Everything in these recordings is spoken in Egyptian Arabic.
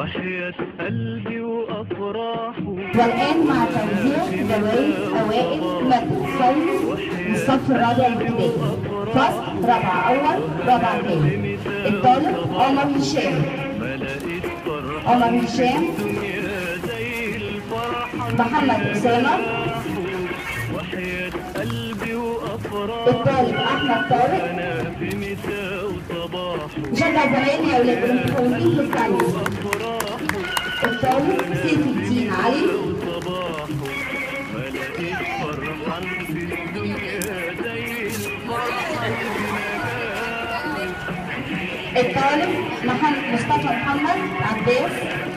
وحياة قلبي وأفراحه والآن مع توزيع جوائز أوائل مادة الصوم للصف الرابع الابتدائي فصل رابع أول رابع ثاني الطالب عمر هشام ملقيت فرحة عمر هشام الدنيا زي الفرحة محمد أسامة وحياة قلبي وأفراحه الطالب أحمد طارق أنا في مساء وصباحه نشجع زمايلنا يا أولاد المتفوقين في التعليم أفراحه الطالب سيف الدين علي وصباحه ملقيت فرحان في الدنيا زي الفرحة الطالب محمد مصطفى محمد عباس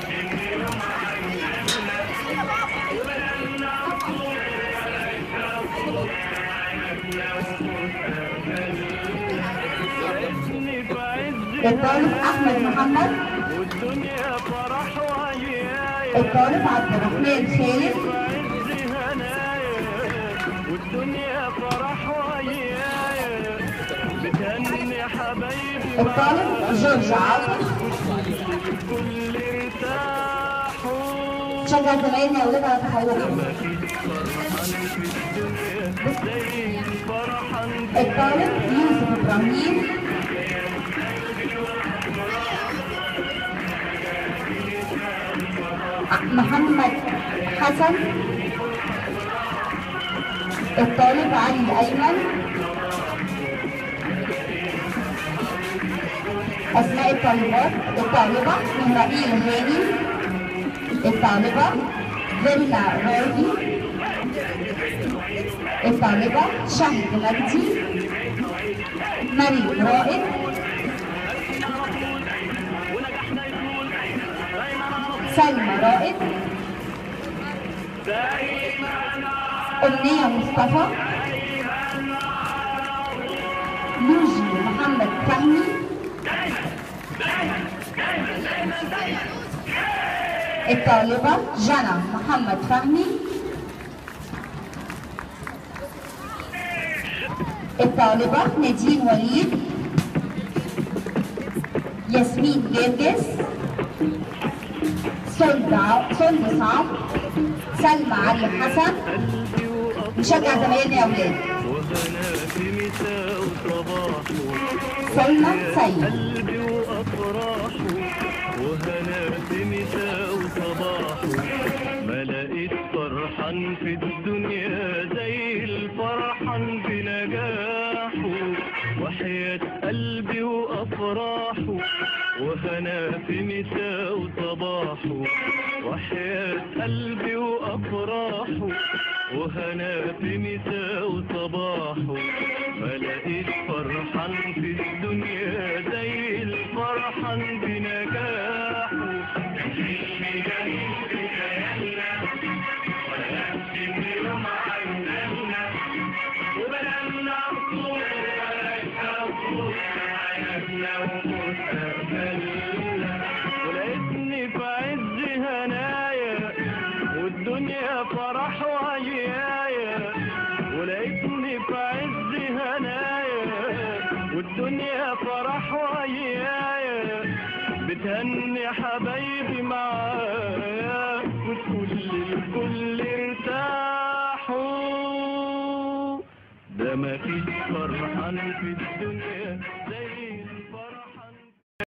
بنبني في عز الطالب أحمد محمد والدنيا فرح وعيايا الطالب عبد الرحمن خالد عز هنايا والدنيا فرح وعيايا بتهني حبايبي الطالب جورج عاطف كل ارتاحوا نشجع زمايلنا يا أولاد على تفوقهم فرحان في الدنيا زي الفرحان الطالب يوسف إبراهيم محمد حسن الطالب علي أيمن أسماء الطالبات الطالبة مهرائيل هاني الطالبة فيلا راضي الطالبة شهد مجدي مريم رائد سلمى رائد أمنية مصطفى لوجي محمد فهمي الطالبة جنى محمد فهمي الطالبة نادين وليد ياسمين جرجس سلمى ع- سلمى صعب سلمى علي حسن قلبي وأفراحه نشجع زمايلنا يا أولاد وهنا في مساء وصباحه سلمى سيد قلبي وأفراحه وهنا في مساء وصباحه ما لقيت فرحان في الدنيا زي الفرحان بنجاحه وحياة قلبي وأفراحه وهنا في مساء وصباحه وحياة قلبي وأفراحه وهنا في مساء وصباحه ما لقيت فرحان في الدنيا زي الفرحان بنجاحه ولقيتني في عز هنايا والدنيا فرح وعيايا ولقيتني في عز هنايا والدنيا فرح وعيايا بتهني حبايبي معايا وكل الكل ارتاحوا ده ما فيش فرحان في الدنيا زي